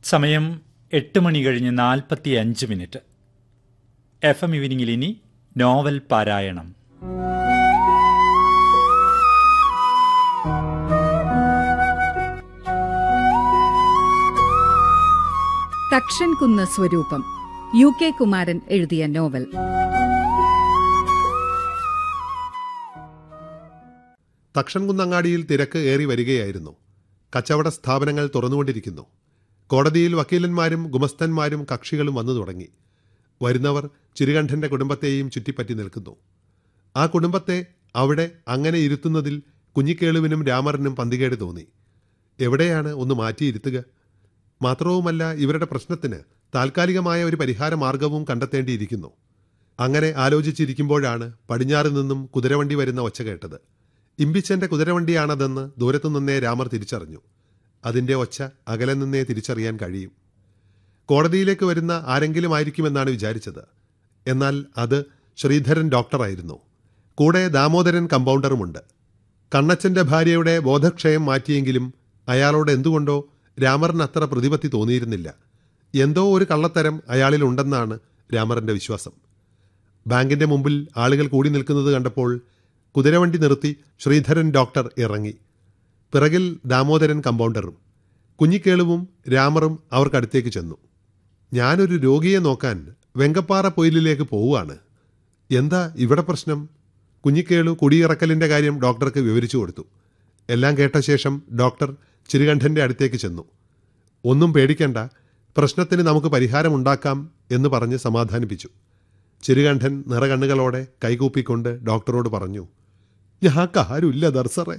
സമയം എട്ട് മണി കഴിഞ്ഞ് നാൽപ്പത്തി അഞ്ച് മിനിറ്റ് എഫ് എം ഇവനിങ്ങിൽ ഇനി നോവൽ പാരായണം തക്ഷൻ കുന്ന് സ്വരൂപം യു കെ കുമാരൻ എഴുതിയ നോവൽ തക്ഷൻകുന്നങ്ങാടിയിൽ തിരക്ക് ഏറി വരികയായിരുന്നു കച്ചവട സ്ഥാപനങ്ങൾ തുറന്നുകൊണ്ടിരിക്കുന്നു കോടതിയിൽ വക്കീലന്മാരും ഗുമസ്തന്മാരും കക്ഷികളും വന്നു തുടങ്ങി വരുന്നവർ ചിരുകണ്ഠന്റെ കുടുംബത്തെയും ചുറ്റിപ്പറ്റി നിൽക്കുന്നു ആ കുടുംബത്തെ അവിടെ അങ്ങനെ ഇരുത്തുന്നതിൽ കുഞ്ഞിക്കേളുവിനും രാമറിനും പന്തികേട് തോന്നി എവിടെയാണ് ഒന്ന് മാറ്റിയിരുത്തുക മാത്രവുമല്ല ഇവരുടെ പ്രശ്നത്തിന് താൽക്കാലികമായ ഒരു പരിഹാര മാർഗവും കണ്ടെത്തേണ്ടിയിരിക്കുന്നു അങ്ങനെ ആലോചിച്ചിരിക്കുമ്പോഴാണ് പടിഞ്ഞാറ് നിന്നും കുതിരവണ്ടി വരുന്ന ഒച്ച കേട്ടത് ഇമ്പിച്ചന്റെ കുതിരവണ്ടിയാണതെന്ന് ദൂരത്തു നിന്നേ രാമർ തിരിച്ചറിഞ്ഞു അതിന്റെ ഒച്ച അകലെ നിന്നേ തിരിച്ചറിയാൻ കഴിയും കോടതിയിലേക്ക് വരുന്ന ആരെങ്കിലും ആയിരിക്കുമെന്നാണ് വിചാരിച്ചത് എന്നാൽ അത് ശ്രീധരൻ ഡോക്ടറായിരുന്നു കൂടെ ദാമോദരൻ കമ്പൗണ്ടറുമുണ്ട് കണ്ണച്ചന്റെ ഭാര്യയുടെ ബോധക്ഷയം മാറ്റിയെങ്കിലും അയാളോട് എന്തുകൊണ്ടോ രാമറിന് അത്ര പ്രതിപത്തി തോന്നിയിരുന്നില്ല എന്തോ ഒരു കള്ളത്തരം അയാളിലുണ്ടെന്നാണ് രാമറിന്റെ വിശ്വാസം ബാങ്കിന്റെ മുമ്പിൽ ആളുകൾ കൂടി നിൽക്കുന്നത് കണ്ടപ്പോൾ കുതിരവണ്ടി നിർത്തി ശ്രീധരൻ ഡോക്ടർ ഇറങ്ങി പിറകിൽ ദാമോദരൻ കമ്പൗണ്ടറും കുഞ്ഞിക്കേളുവും രാമറും അവർക്കടുത്തേക്ക് ചെന്നു ഞാനൊരു രോഗിയെ നോക്കാൻ വെങ്കപ്പാറ പൊയിലിലേക്ക് പോവുകയാണ് എന്താ ഇവിടെ പ്രശ്നം കുഞ്ഞിക്കേളു കുടിയിറക്കലിന്റെ കാര്യം ഡോക്ടർക്ക് വിവരിച്ചു കൊടുത്തു എല്ലാം കേട്ട ശേഷം ഡോക്ടർ ചിരുകണ്ഠന്റെ അടുത്തേക്ക് ചെന്നു ഒന്നും പേടിക്കണ്ട പ്രശ്നത്തിന് നമുക്ക് പരിഹാരമുണ്ടാക്കാം എന്ന് പറഞ്ഞ് സമാധാനിപ്പിച്ചു ചിരുകണ്ഠൻ നിറകണ്ണുകളോടെ കൈകൂപ്പിക്കൊണ്ട് ഡോക്ടറോട് പറഞ്ഞു ഞങ്ങൾക്ക് ആരുമില്ല ദർസറെ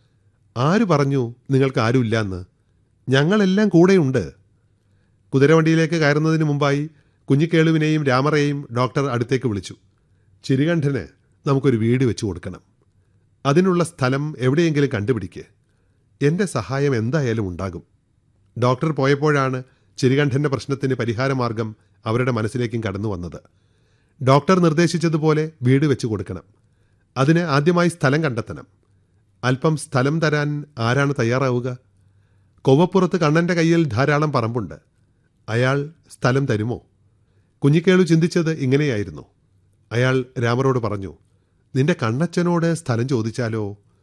ആര് പറഞ്ഞു നിങ്ങൾക്ക് ആരുമില്ല എന്ന് ഞങ്ങളെല്ലാം കൂടെയുണ്ട് കുതിരവണ്ടിയിലേക്ക് കയറുന്നതിന് മുമ്പായി കുഞ്ഞിക്കേളുവിനെയും രാമറയെയും ഡോക്ടർ അടുത്തേക്ക് വിളിച്ചു ചിരുകണ്ഠന് നമുക്കൊരു വീട് വെച്ചു കൊടുക്കണം അതിനുള്ള സ്ഥലം എവിടെയെങ്കിലും കണ്ടുപിടിക്കുക എൻ്റെ സഹായം എന്തായാലും ഉണ്ടാകും ഡോക്ടർ പോയപ്പോഴാണ് ചിരുകണ്ഠൻ്റെ പ്രശ്നത്തിന് പരിഹാരമാർഗം അവരുടെ മനസ്സിലേക്കും കടന്നു വന്നത് ഡോക്ടർ നിർദ്ദേശിച്ചതുപോലെ വീട് വെച്ചു കൊടുക്കണം അതിന് ആദ്യമായി സ്ഥലം കണ്ടെത്തണം അല്പം സ്ഥലം തരാൻ ആരാണ് തയ്യാറാവുക കൊവ്വപ്പുറത്ത് കണ്ണൻ്റെ കയ്യിൽ ധാരാളം പറമ്പുണ്ട് അയാൾ സ്ഥലം തരുമോ കുഞ്ഞിക്കേളു ചിന്തിച്ചത് ഇങ്ങനെയായിരുന്നു അയാൾ രാമറോട് പറഞ്ഞു നിന്റെ കണ്ണച്ചനോട് സ്ഥലം ചോദിച്ചാലോ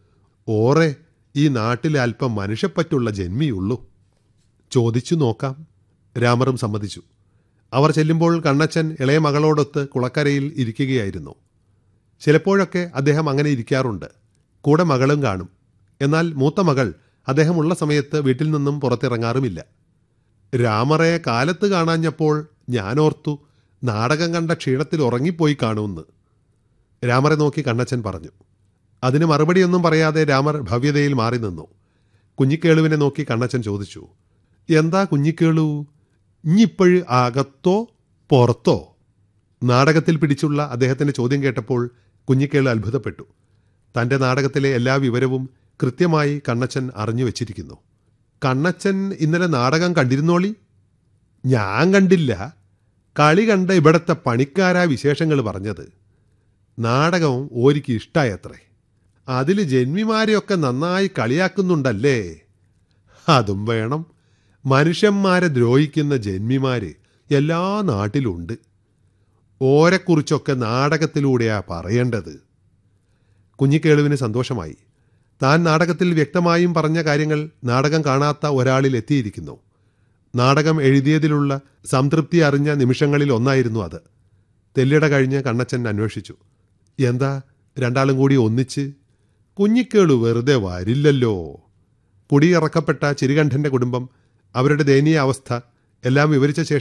ഓറെ ഈ നാട്ടിൽ അല്പം മനുഷ്യപ്പറ്റുള്ള ജന്മിയുള്ളൂ ചോദിച്ചു നോക്കാം രാമറും സമ്മതിച്ചു അവർ ചെല്ലുമ്പോൾ കണ്ണച്ചൻ ഇളയ മകളോടൊത്ത് കുളക്കരയിൽ ഇരിക്കുകയായിരുന്നു ചിലപ്പോഴൊക്കെ അദ്ദേഹം അങ്ങനെ ഇരിക്കാറുണ്ട് കൂടെ മകളും കാണും എന്നാൽ മൂത്ത മകൾ അദ്ദേഹമുള്ള സമയത്ത് വീട്ടിൽ നിന്നും പുറത്തിറങ്ങാറുമില്ല രാമറെ കാലത്ത് കാണാഞ്ഞപ്പോൾ ഞാനോർത്തു നാടകം കണ്ട ക്ഷീണത്തിൽ ഉറങ്ങിപ്പോയി കാണുമെന്ന് രാമറെ നോക്കി കണ്ണച്ചൻ പറഞ്ഞു അതിന് മറുപടിയൊന്നും പറയാതെ രാമർ ഭവ്യതയിൽ മാറി നിന്നു കുഞ്ഞിക്കേളുവിനെ നോക്കി കണ്ണച്ചൻ ചോദിച്ചു എന്താ കുഞ്ഞിക്കേളു ഇഞ്ഞിപ്പോഴ് അകത്തോ പുറത്തോ നാടകത്തിൽ പിടിച്ചുള്ള അദ്ദേഹത്തിന്റെ ചോദ്യം കേട്ടപ്പോൾ കുഞ്ഞിക്കേളു അത്ഭുതപ്പെട്ടു തന്റെ നാടകത്തിലെ എല്ലാ വിവരവും കൃത്യമായി കണ്ണച്ചൻ അറിഞ്ഞു വച്ചിരിക്കുന്നു കണ്ണച്ചൻ ഇന്നലെ നാടകം കണ്ടിരുന്നോളി ഞാൻ കണ്ടില്ല കളി കണ്ട ഇവിടത്തെ പണിക്കാരാ വിശേഷങ്ങൾ പറഞ്ഞത് നാടകം ഓരിക്ക് ഇഷ്ടായത്രേ അതിൽ ജന്മിമാരെയൊക്കെ നന്നായി കളിയാക്കുന്നുണ്ടല്ലേ അതും വേണം മനുഷ്യന്മാരെ ദ്രോഹിക്കുന്ന ജന്മിമാര് എല്ലാ നാട്ടിലുണ്ട് ഓരെക്കുറിച്ചൊക്കെ നാടകത്തിലൂടെയാ പറയേണ്ടത് കുഞ്ഞിക്കേളുവിന് സന്തോഷമായി താൻ നാടകത്തിൽ വ്യക്തമായും പറഞ്ഞ കാര്യങ്ങൾ നാടകം കാണാത്ത ഒരാളിൽ എത്തിയിരിക്കുന്നു നാടകം എഴുതിയതിലുള്ള സംതൃപ്തി അറിഞ്ഞ നിമിഷങ്ങളിൽ ഒന്നായിരുന്നു അത് തെല്ലിട കഴിഞ്ഞ് കണ്ണച്ചൻ അന്വേഷിച്ചു എന്താ രണ്ടാളും കൂടി ഒന്നിച്ച് കുഞ്ഞിക്കേളു വെറുതെ വരില്ലല്ലോ കുടിയിറക്കപ്പെട്ട ചിരുകണ്ഠന്റെ കുടുംബം അവരുടെ ദയനീയ അവസ്ഥ എല്ലാം വിവരിച്ച ശേഷം